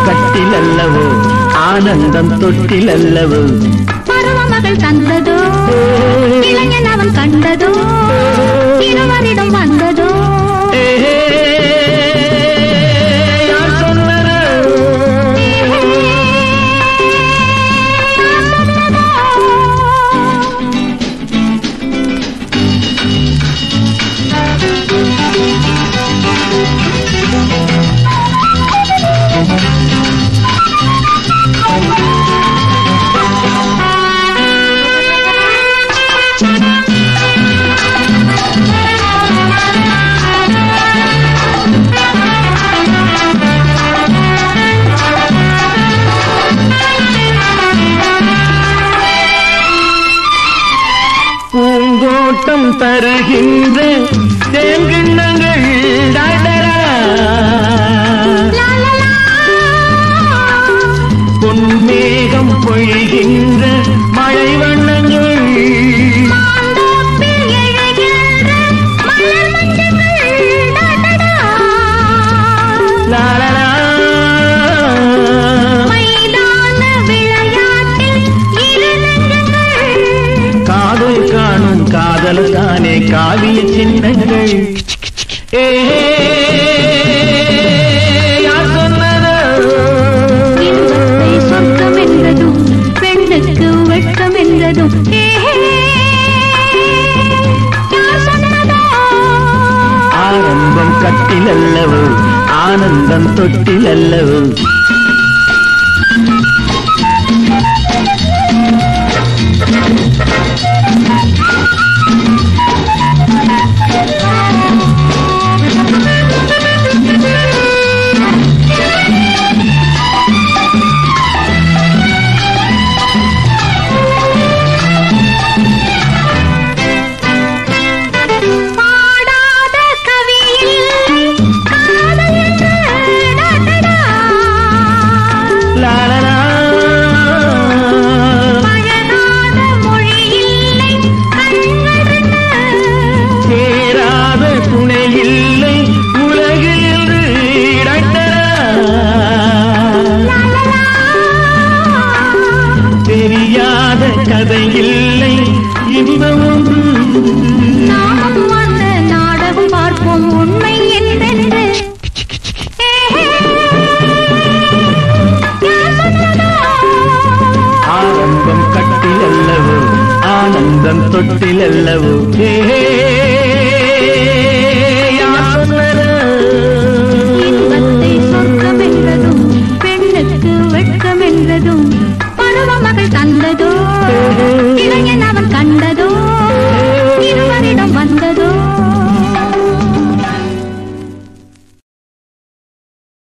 கட்டில் அல்லவோ ஆனந்தம் தொட்டில் அல்லவோ பருவமகள் தந்ததோ இளைஞன் அவன் கண்டதோ இருவரிடம் வந்ததோ ஏஹே, யார் சொன்னது? பூங்கோட்டம் தருகின்ற தேங்கிண்ணங்கள் டாடரா. பொன்மேகம் பொழிகின்ற மழை வண்ணங்கள் மாந்தோப்பில் எழுகின்ற மலர் மஞ்சங்கள் டடடா. லாலலா. மைதான விளையாட்டில் இரு நெஞ்சங்கள் காதல் காணும் காதல் தானே காவிய சின்னங்கள் ஏஹே, யார் சொன்னது? இன்பத்தை சொர்க்கம் என்றதும் பெண்ணுக்கு வெட்கம் என்றதும் ஏஹே, யார் சொன்னதோ? ஆரம்பம் கட்டில் அல்லவோ ஆனந்தம் தொட்டில் அல்லவோ பாடாத கவி இல்லை காதல் என்று டடடா. லாலலா. பழகாத மொழி இல்லை கண்கள் ரெண்டு. சேராத துணை இல்லை உலகில் என்று டாக்டரா. தெரியாத கதை இல்லை இன்பம் ஒன்று நாமும் அந்த நாடகம் பார்ப்போம் உண்மை என்றென்று யார் சொன்னதோ? ஆரம்பம் கட்டில் அல்லவோ ஆனந்தம் தொட்டில் அல்லவோ ஏ